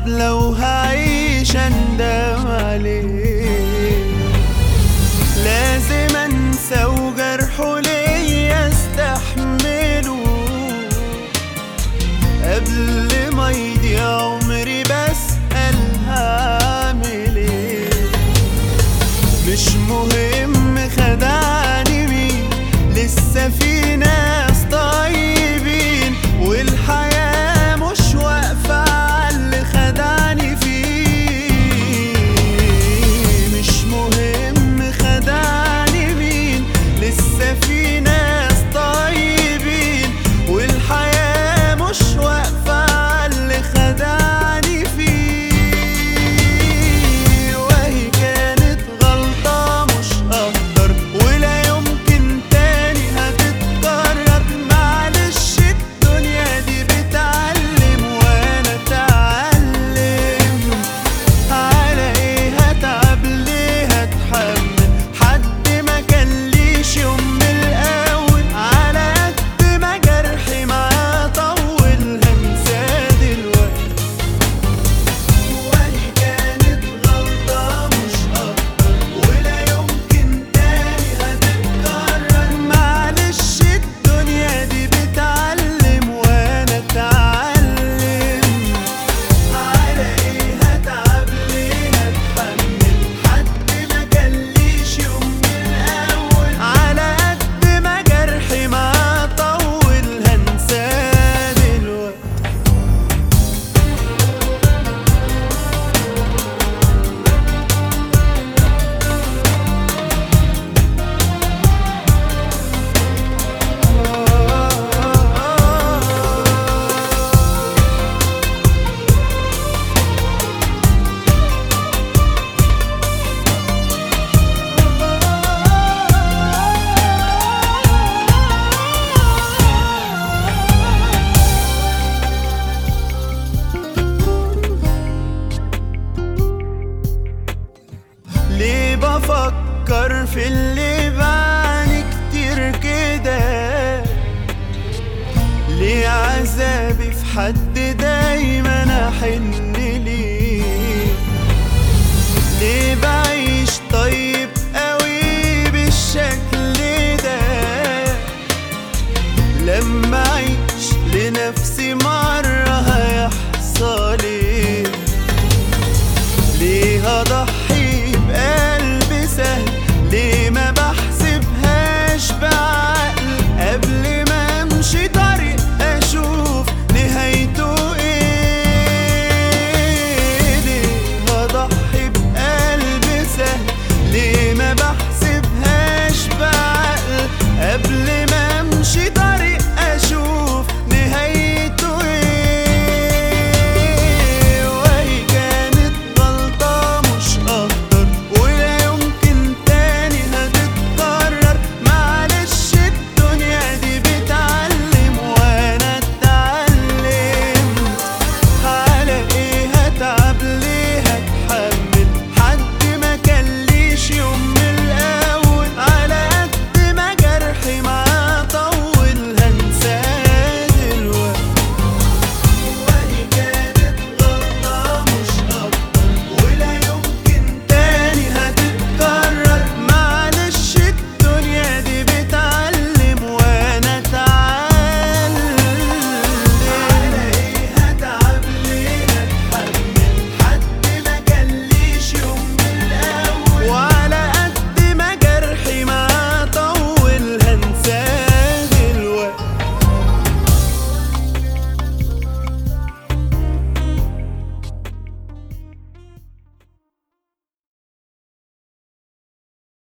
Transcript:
طيب لو هعيش اندم عليه لازم انسى وجرحه ليا استحمله قبل ما يضيع عمري بسأل هعمل ايه مش مهم خدعني مين لسه في ناس طيبين والحياة مش واقفة على اللي خدعني فيه مش مهم خدعني مين لسه في ناس طيبين والحياة مش واقفة على اللي خدعني فيه وهي كانت غلطة مش هقدر ولا يمكن تاني هتتكرر معلش الدنيا دي بتعلم وانا اتعلم على ايه هتعب ليه هتحمل حد ما كان ليش يوم من الاول على قد ما جرحي معاه طول هنساه دلوقتي وهي كانت غلطة مش أكتر ولا يمكن تاني هتتكرر معلش الدنيا دي بتعلم وأنا أتعلم على إيه هتعب ليه هتحمل حد ما كان ليش يوم من الأول على قد ما جرحي معاه طول هنساه دلوقتي ليه بفكر في اللي بعاني كتير كده ليه عذابي في حد دايما احن ليه ليه بعيش طيب قوي بالشكل ده لما اعيش لنفسي مرة هيحصل ايه ليه هضحي بقلب سهل ليه ما بحسبهاش بعد